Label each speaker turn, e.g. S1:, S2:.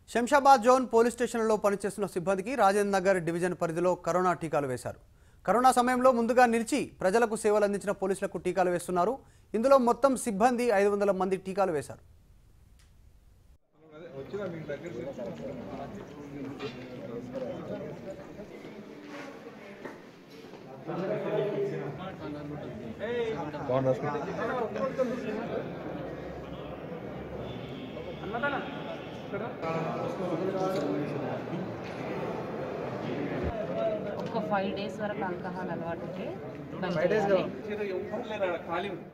S1: Shamshabad zone police స్టేషన్లో పనిచేస్తున్న సిబ్బందికి రాజేంద్ర నగర్ డివిజన్ పరిధిలో కరోనా టీకాలు వేశారు కరోనా సమయంలో ముందుగా నిలిచి ప్రజలకు సేవలు అందించిన పోలీసులకు టీకాలు వేస్తున్నారు ఇందులో మొత్తం సిబ్బంది ఐదు వందల మంది టీకాలు వేశారు
S2: ఒక ఫైవ్ డేస్ వరకు ఆల్కహాల్ అలవాటు ఉంటే బంద్ చేయాలి.